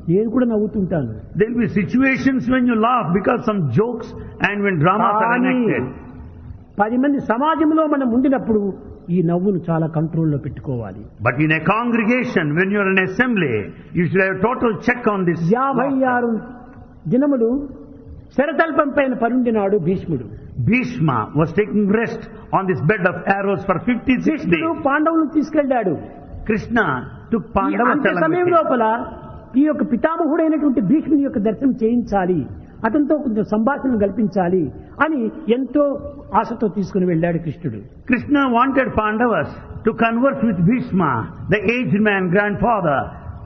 నేను కూడా నవ్వుతుంటాను There will be situations when you laugh because some jokes and when dramas are కానీ enacted. పది మంది సమాజంలో మనం ఉండినప్పుడు ఈ నవ్వును చాలా కంట్రోల్లో పెట్టుకోవాలి But in a congregation, when you are in assembly, you should have total check on this. యాభై ఆరు దినములు శరతల్పం పైన పరుండినాడు భీష్ముడు Bhishma was taking rest on this bed of arrows for 56 కృష్ణుడు days. పాండవులను తీసుకెళ్లాడు Krishna took ఈ Pandavas అంత్య along సమయం with him. లోపల ఈ యొక్క పితామహుడైనటువంటి భీష్ముని యొక్క దర్శనం చేయించాలి అతనితో కొంచెం సంభాషణ కల్పించాలి అని ఎంతో ఆశతో తీసుకుని వెళ్ళాడు కృష్ణుడు Krishna wanted Pandavas to converse with Bhishma, the aged man, grandfather.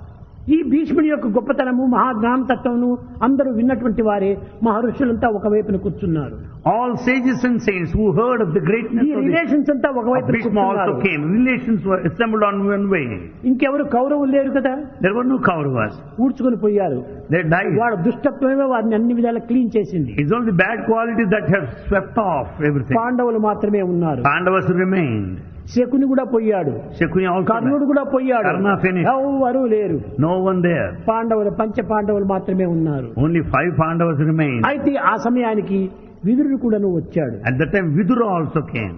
ఈ భీష్ముని యొక్క గొప్పతనము మహాజ్ఞానతత్వమును అందరూ విన్నటువంటి వారే మహర్షులంతా ఒకవైపున కూర్చున్నారు All sages and saints who heard of the greatness ఈ of, the, రిలేషన్స్ అంతా of ఒకవైపు Bhishma also came. Relations were assembled on one way. ఇంకెవరు కౌరవులు లేరు కదా There were no Kauravas. ఊడ్చుకొని పోయారు They died. వాడు దుష్టత్వమే వారిని అన్ని విధాలా క్లీన్ చేసింది It's only the bad qualities that have swept off everything. పాండవులు మాత్రమే ఉన్నారు Pandavas remained. శకుని కూడా పోయాడు Shakuni also కర్ణుడు died. కూడా పోయాడు కర్ణ finished. ఎవరు లేరు No one there. పాండవులు పంచ పాండవులు మాత్రమే ఉన్నారు Only five Pandavas remained. అయితే ఆ సమయానికి విదురుడు కూడాను వచ్చాడు At that time Vidura also came.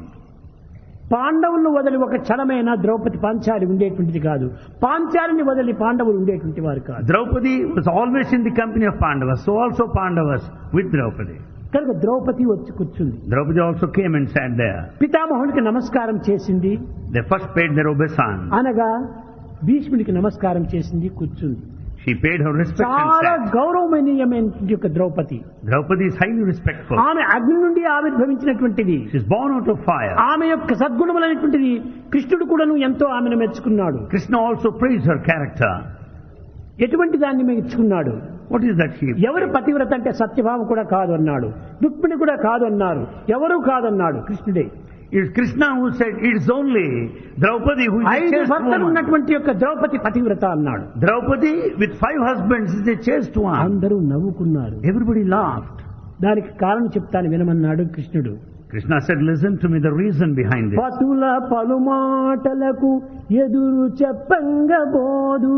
పాండవులను వదిలి ఒక క్షణమైన ద్రౌపది పాంచాలి ఉండేటువంటిది కాదు పాంచాలిని వదిలి పాండవులు ఉండేటువంటి వారు కాదు Draupadi was always in the company of Pandavas. So also Pandavas with Draupadi. కనుక ద్రౌపది వచ్చి కూర్చుంది Draupadi also came and sat there. పితామహునికి నమస్కారం చేసింది They first paid their obeisance. అనగా భీష్ముడికి నమస్కారం చేసింది కూర్చుంది She paid her respect and చాలా sat. గౌరవమనీయమైన యొక్క Draupadi Draupadi is highly respectful. ఆమె అగ్ని నుండి ఆవిర్భవించినటువంటిది She is born out of fire. ఆమె యొక్క సద్గుణములైనటువంటిది కృష్ణుడు కూడాను ఎంతో ఆమెను మెచ్చుకున్నాడు Krishna also praised her character. ఎటువంటి దాన్ని మెచ్చుకున్నాడు What is that she? ఎవరు పతివ్రత అంటే సత్యభామ కూడా కాదు అన్నాడు రుక్మిణి కూడా కాదు అన్నారు ఎవరు కాదన్నాడు కృష్ణుడే It's Krishna who said it is only Draupadi who is a ఐదు chaste భర్తలు woman. ఉన్నటువంటి యొక్క ద్రౌపది పతివ్రత అన్నాడు Draupadi with five husbands is a chaste one. అందరూ నవ్వుకున్నారు Everybody laughed. దానికి కారణం చెప్తాను వినమన్నాడు కృష్ణుడు Krishna said, listen to me, the reason behind this. పతుల పలుమాటలకు ఎదురు చెప్పంగబోదు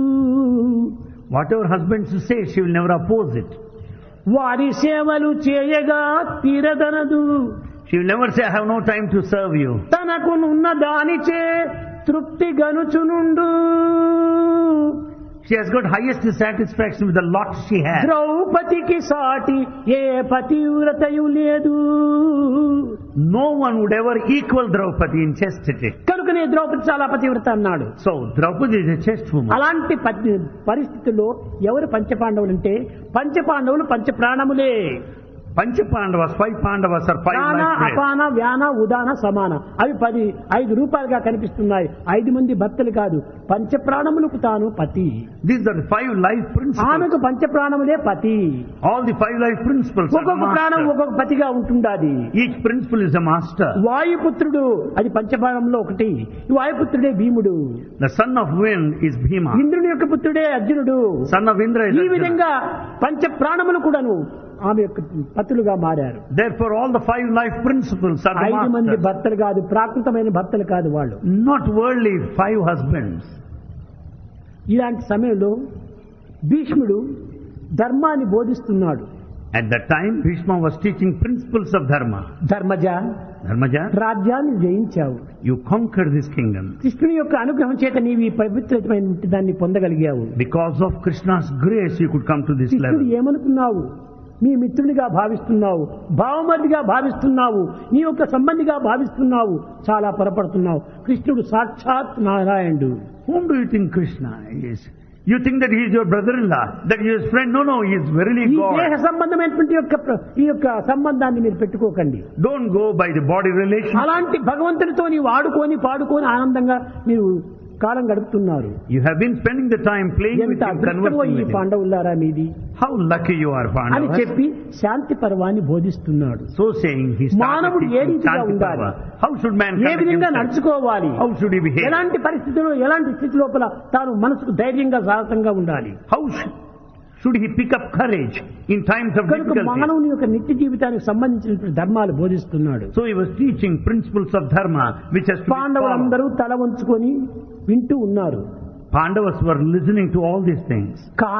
Whatever husbands say, she will never oppose it. వారి సేవలు చేయగా తీరదనదు She will never say, I have no time to serve you. తనకునున్న దానిచే తృప్తి గనుచునుండు She has got highest satisfaction with the lot she has. ద్రౌపదికి సాటి ఏ పతివ్రతయు లేదు No one would ever equal Draupadi in chastity. కనుకనే ద్రౌపది చాలా పతివ్రత అన్నాడు So, Draupadi is a chaste woman. అలాంటి ప- పరిస్థితుల్లో ఎవరు పంచపాండవులు అంటే పంచపాండవులు పంచ ప్రాణములే Pancha Pandavas, five Pandavas are five ప్రాణ life breaths. అపాన వ్యాన ఉదాన సమాన అవి పది ఐదు రూపాయలుగా కనిపిస్తున్నాయి ఐదు మంది భర్తలు కాదు పంచ ప్రాణములకు తాను పతి These are the five life principles. ఆమెకు పంచ ప్రాణములే పతి All the five life principles are the ఒక్కొక్క ప్రాణం master. ఒక్కొక్క పతిగా ఉంటుండాది Each principle is a master. వాయుపుత్రుడు అది పంచప్రాణంలో ఒకటి ఈ వాయుపుత్రుడే భీముడు The son of wind is Bhima. ఇంద్రుని యొక్క పుత్రుడే అర్జునుడు Son of Indra is ఈ Arjuna. విధంగా పంచ ప్రాణములు కూడాను ఆమె యొక్క పతులుగా మారారు Therefore, all the five life principles are the ఐదు మంది masters. భర్తలు కాదు ప్రాకృతమైన భర్తలు కాదు వాళ్ళు Not worldly five husbands. ఇలాంటి సమయంలో భీష్ముడు ధర్మాన్ని బోధిస్తున్నాడు At that time, Bhishma was teaching principles of Dharma. Dharmaja Dharmaja, రాజ్యాన్ని జయించావు you conquered this kingdom. కృష్ణుని యొక్క అనుగ్రహం చేత నీవు ఈ పవిత్రమైన దాన్ని పొందగలిగావు Because of Krishna's grace, you could come to this కృష్ణుడు level. ఏమనుకున్నావు నీ మిత్రుడిగా భావిస్తున్నావు భావమర్దిగా భావిస్తున్నావు నీ యొక్క సంబంధిగా భావిస్తున్నావు చాలా పొరపడుతున్నావు కృష్ణుడు సాక్షాత్ నారాయణుడు Whom do you think Krishna is? You think that he is your brother-in-law, that he is his friend. No, no, he is verily ఈ దేహ God. సంబంధమైనటువంటి యొక్క ప్ర- ఈ యొక్క సంబంధాన్ని మీరు పెట్టుకోకండి Don't go by the body relation. అలాంటి భగవంతునితో నీవు ఆడుకొని పాడుకొని ఆనందంగా మీరు కాలం గడుపుతున్నారు You have been spending the time playing with ఎంత him, అదృష్టమో conversing ఈ with him. పాండవులారా మీది How lucky you are, అని Pandavas. చెప్పి శాంతి పర్వాన్ని బోధిస్తున్నాడు So saying, he మానవుడు started ఏ teaching రీతిగా Shanti ఉండాలి? Parva. How should man A conduct విధంగా himself? నడుచుకోవాలి How should he behave? ఎలాంటి పరిస్థితుల్లో ఎలాంటి స్థితి లోపల తాను మనసుకు ధైర్యంగా సాహసంగా ఉండాలి How sh- should he pick up courage in times of కనుక difficulty? మానవుని యొక్క నిత్య జీవితానికి సంబంధించినటువంటి ధర్మాలు బోధిస్తున్నాడు So he was teaching principles of dharma which has to be followed. పాండవులందరూ తల వంచుకొని వింటూ ఉన్నారు Pandavas were listening to all these things. కా